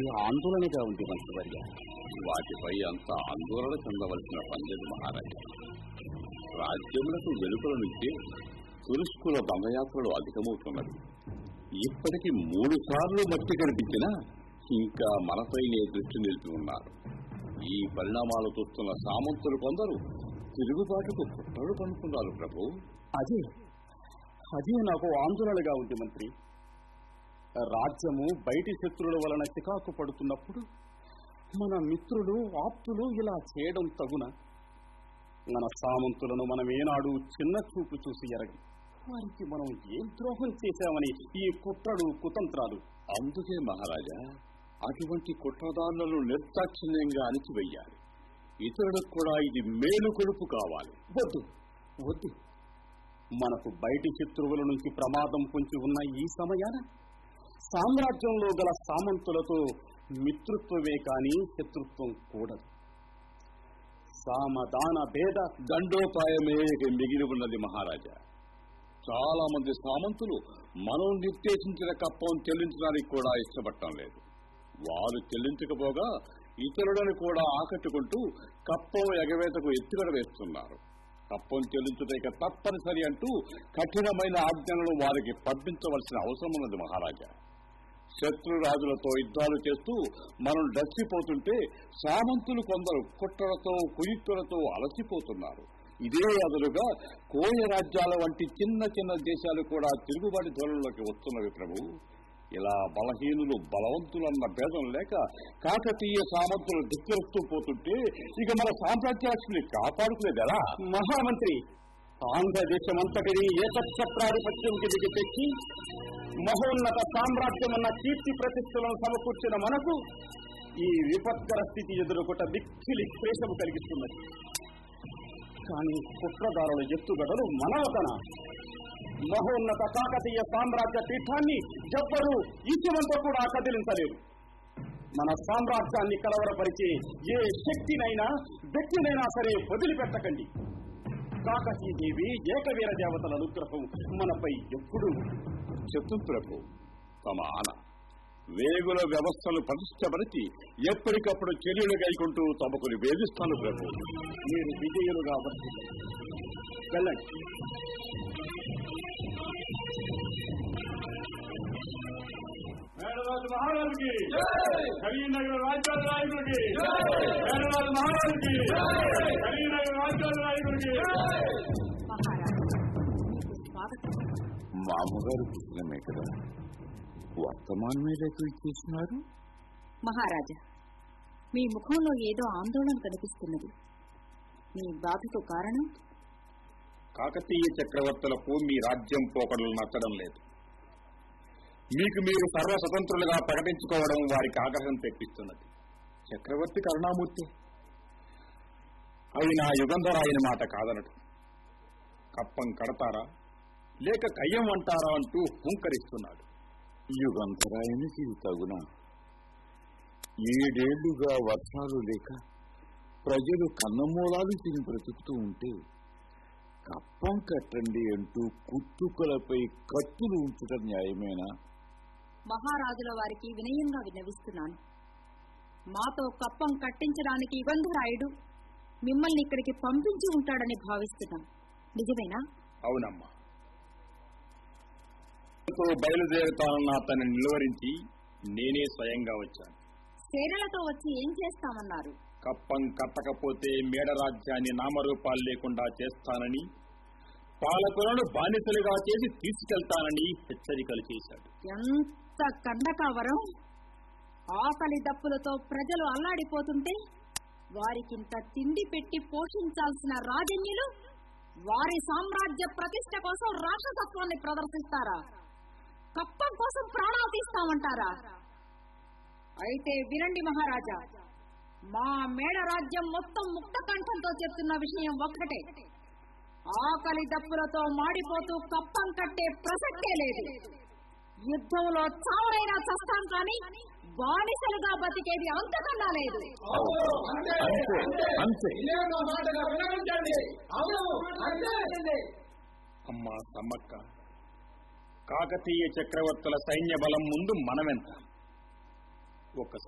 ఆందోళనగా ఉంది మంత్రివర్య వాటిపై అంత ఆందోళన చెందవలసిన పని లేదు మహారాజా రాజ్యములకు వెలుపల నుంచే తురుష్కుల దండయాత్రలు అధికమవుతున్నది ఇప్పటికి మూడు సార్లు మట్టి కనిపించినా ఇంకా మనపైనే దృష్టి నిలిపి ఉన్నారు ఈ పరిణామాలు చూస్తున్న సామంతులు కొందరు తిరుగుబాటుకు కుట్రలు పనుకున్నారు ప్రభు అదే అదే నాకు ఆందోళనగా ఉంది మంత్రి రాజ్యము బయటి శత్రువుల వలన చికాకు పడుతున్నప్పుడు మన మిత్రులు ఆప్తులు ఇలా చేయడం తగున మన సామంతులను మనం ఏనాడు చిన్న చూపు చూసి ఎరగం వారికి మనం ఏం ద్రోహం చేశామని ఈ కుట్రలు కుతంత్రాలు అందుకే మహారాజా అటువంటి కుట్రదారులను నిర్దాక్షిణ్యంగా అణిచివేయాలి ఇతరులకు కూడా ఇది మేలు కొడుపు కావాలి వద్దు వద్దు మనకు బయటి శత్రువుల నుంచి ప్రమాదం పొంచి ఉన్న ఈ సమయాన సామ్రాజ్యంలో గల సామంతులతో మిత్రుత్వమే కాని శత్రుత్వం కూడదు సామదాన భేద దండోపాయమే ఇక మిగిలి ఉన్నది మహారాజా చాలా మంది సామంతులు మనం నిర్దేశించిన కప్పం చెల్లించడానికి కూడా ఇష్టపడటం లేదు వారు చెల్లించకపోగా ఇతరులను కూడా ఆకట్టుకుంటూ కప్పం ఎగవేతకు ఎత్తుగడ వేస్తున్నారు కప్పం చెల్లించుట ఇక తప్పనిసరి అంటూ కఠినమైన ఆజ్ఞలను వారికి పంపించవలసిన అవసరం ఉన్నది మహారాజా శత్రురాజులతో యుద్ధాలు చేస్తూ మనం డచ్చిపోతుంటే సామంతులు కొందరు కుట్రలతో కుయుక్తులతో అలసిపోతున్నారు ఇదే అదులుగా కోయ రాజ్యాల వంటి చిన్న చిన్న దేశాలు కూడా తిరుగుబాటు ధోరణిలోకి వస్తున్నవి ప్రభు ఇలా బలహీనులు బలవంతులన్న భేదం లేక కాకతీయ సామంతులు ధిక్కరిస్తూ పోతుంటే ఇక మన సామ్రాజ్యాలక్ష్మిని కాపాడుకునేదెలా మహామంత్రి ఆంధ్రదేశం అంతటిని ఏకఛత్రాధిపత్యంకి దిగి తెచ్చి మహోన్నత సామ్రాజ్యం అన్న కీర్తి ప్రతిష్టలను సమకూర్చిన మనకు ఈ విపత్కర స్థితి ఎదుర్కొట మిక్కిలి క్లేశము కలిగిస్తున్నది కానీ కుట్రదారుల ఎత్తుగడలు మనవతన మహోన్నత కాకతీయ సామ్రాజ్య పీఠాన్ని ఎవ్వరూ ఈశ్వరంతో కూడా కదిలించలేరు మన సామ్రాజ్యాన్ని కలవరపరిచే ఏ శక్తినైనా వ్యక్తినైనా సరే వదిలిపెట్టకండి కాకతీదేవి ఏకవీర దేవతల అనుగ్రహం మనపై ఎప్పుడూ చెప్తు ప్రభు తమ ఆన వేగుల వ్యవస్థను ప్రతిష్టపరిచి ఎప్పటికప్పుడు చర్యలు కైకుంటూ తమకు నివేదిస్తాను ప్రభు మీరు విజయులుగా వర్తిల్లండి. వెళ్ళండి మేడరాజు మహారాజుకి కరీంనగర్ రాజ్యాల నాయకుడికి మేడరాజు మహారాజుకి కరీంనగర్ రాజ్యాల నాయకుడికి మహారాజు మీకు స్వాగతం మా అమ్మగారు పుట్టినమే కదా వర్తమానమే లేక ఇచ్చేస్తున్నారు మహారాజా మీ ముఖంలో ఏదో ఆందోళన కనిపిస్తున్నది మీ బాధకు కారణం కాకతీయ చక్రవర్తులకు మీ రాజ్యం పోకడలు నచ్చడం లేదు మీకు మీరు సర్వస్వతంత్రులుగా ప్రకటించుకోవడం వారికి ఆగ్రహం తెప్పిస్తున్నది చక్రవర్తి కరుణామూర్తి అయినా యుగంధరాయని మాట కాదనడు కప్పం కడతారా లేక కయ్యం అంటారా అంటూ హుంకరిస్తున్నాడు యుగంధరాయనికి ఇది తగున ఏడేళ్లుగా వర్షాలు లేక ప్రజలు కన్నమూలాలు తిని బ్రతుకుతూ ఉంటే కప్పం కట్టండి అంటూ కుత్తుకలపై కత్తులు ఉంచడం న్యాయమేనా మహారాజుల వారికి వినయంగా విన్నవిస్తున్నాను మాతో కప్పం కట్టించడానికి యుగంధరాయుడు మిమ్మల్ని ఇక్కడికి పంపించి ఉంటాడని భావిస్తున్నాం నిజమేనా అవునమ్మా బయలుదేరుతానన్న అతన్ని నిలువరించి నేనే స్వయంగా వచ్చాను సేనలతో వచ్చి ఏం చేస్తామన్నారు కప్పం కట్టకపోతే మేడరాజ్యాన్ని నామరూపాలు లేకుండా చేస్తానని పాలకులను బానిసలుగా చేసి తీసుకెళ్తానని హెచ్చరికలు చేశాడు ఎంత కండకావరం ఆకలి దప్పులతో ప్రజలు అల్లాడిపోతుంటే వారికింత తిండి పెట్టి పోషించాల్సిన రాజన్యులు వారి సామ్రాజ్య ప్రతిష్ట కోసం రాక్షసత్వాన్ని ప్రదర్శిస్తారా కప్పం కోసం ప్రాణాలు తీస్తామంటారా అయితే వినండి మహారాజా మా మేడ రాజ్యం మొత్తం ముక్త కంఠంతో చెప్తున్న విషయం ఒక్కటే ఆకలి దప్పులతో మాడిపోతూ కప్పం కట్టే ప్రసక్తే లేదు యుద్ధంలో చావరైనా చస్తాం కానీ బానిసలుగా బతికేది అంతకన్నా లేదు అంతే ఇదేమో మాటగా వినవించండి అవును అంతే అమ్మా సమ్మక్క కాకతీయ చక్రవర్తుల సైన్య బలం ముందు మనమెంత ఒక్కసారి